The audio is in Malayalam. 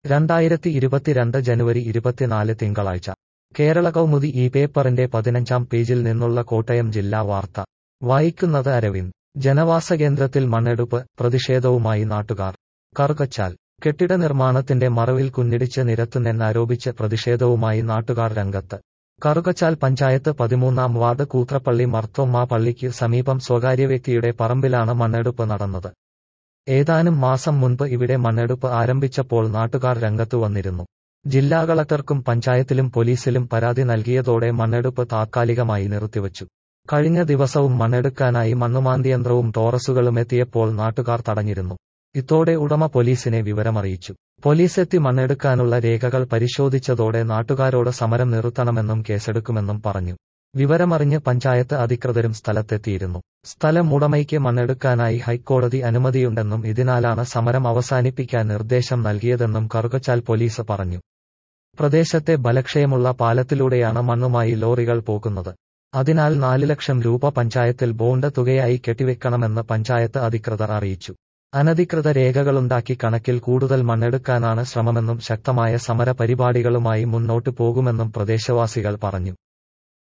രണ്ടായിരത്തി ഇരുപത്തിരണ്ട് ജനുവരി ഇരുപത്തിനാല് തിങ്കളാഴ്ച കേരള കൗമുദി ഈ പേപ്പറിന്റെ പതിനഞ്ചാം പേജിൽ നിന്നുള്ള കോട്ടയം ജില്ലാ വാർത്ത വായിക്കുന്നത് അരവിന്ദ് ജനവാസ കേന്ദ്രത്തിൽ മണ്ണെടുപ്പ് പ്രതിഷേധവുമായി നാട്ടുകാർ കറുകച്ചാൽ കെട്ടിട നിർമ്മാണത്തിന്റെ മറവിൽ കുന്നിടിച്ച് നിരത്തുന്നെന്നാരോപിച്ച് പ്രതിഷേധവുമായി നാട്ടുകാർ രംഗത്ത് കറുകച്ചാൽ പഞ്ചായത്ത് പതിമൂന്നാം വാർഡ് കൂത്രപ്പള്ളി മർത്തോമ്മ പള്ളിക്ക് സമീപം സ്വകാര്യ വ്യക്തിയുടെ പറമ്പിലാണ് മണ്ണെടുപ്പ് നടന്നത് ഏതാനും മാസം മുൻപ് ഇവിടെ മണ്ണെടുപ്പ് ആരംഭിച്ചപ്പോൾ നാട്ടുകാർ രംഗത്തു വന്നിരുന്നു ജില്ലാ കളക്ടർക്കും പഞ്ചായത്തിലും പോലീസിലും പരാതി നൽകിയതോടെ മണ്ണെടുപ്പ് താത്കാലികമായി നിർത്തിവച്ചു കഴിഞ്ഞ ദിവസവും മണ്ണെടുക്കാനായി മണ്ണുമാന്തിയന്ത്രവും ടോറസുകളും എത്തിയപ്പോൾ നാട്ടുകാർ തടഞ്ഞിരുന്നു ഇതോടെ ഉടമ പോലീസിനെ വിവരമറിയിച്ചു പോലീസ് എത്തി മണ്ണെടുക്കാനുള്ള രേഖകൾ പരിശോധിച്ചതോടെ നാട്ടുകാരോട് സമരം നിർത്തണമെന്നും കേസെടുക്കുമെന്നും പറഞ്ഞു വിവരമറിഞ്ഞ് പഞ്ചായത്ത് അധികൃതരും സ്ഥലത്തെത്തിയിരുന്നു സ്ഥലം ഉടമയ്ക്ക് മണ്ണെടുക്കാനായി ഹൈക്കോടതി അനുമതിയുണ്ടെന്നും ഇതിനാലാണ് സമരം അവസാനിപ്പിക്കാൻ നിർദ്ദേശം നൽകിയതെന്നും കറുകച്ചാൽ പോലീസ് പറഞ്ഞു പ്രദേശത്തെ ബലക്ഷയമുള്ള പാലത്തിലൂടെയാണ് മണ്ണുമായി ലോറികൾ പോകുന്നത് അതിനാൽ നാല് ലക്ഷം രൂപ പഞ്ചായത്തിൽ ബോണ്ട് തുകയായി കെട്ടിവെക്കണമെന്ന് പഞ്ചായത്ത് അധികൃതർ അറിയിച്ചു അനധികൃത രേഖകളുണ്ടാക്കി കണക്കിൽ കൂടുതൽ മണ്ണെടുക്കാനാണ് ശ്രമമെന്നും ശക്തമായ സമര പരിപാടികളുമായി മുന്നോട്ടു പോകുമെന്നും പ്രദേശവാസികൾ പറഞ്ഞു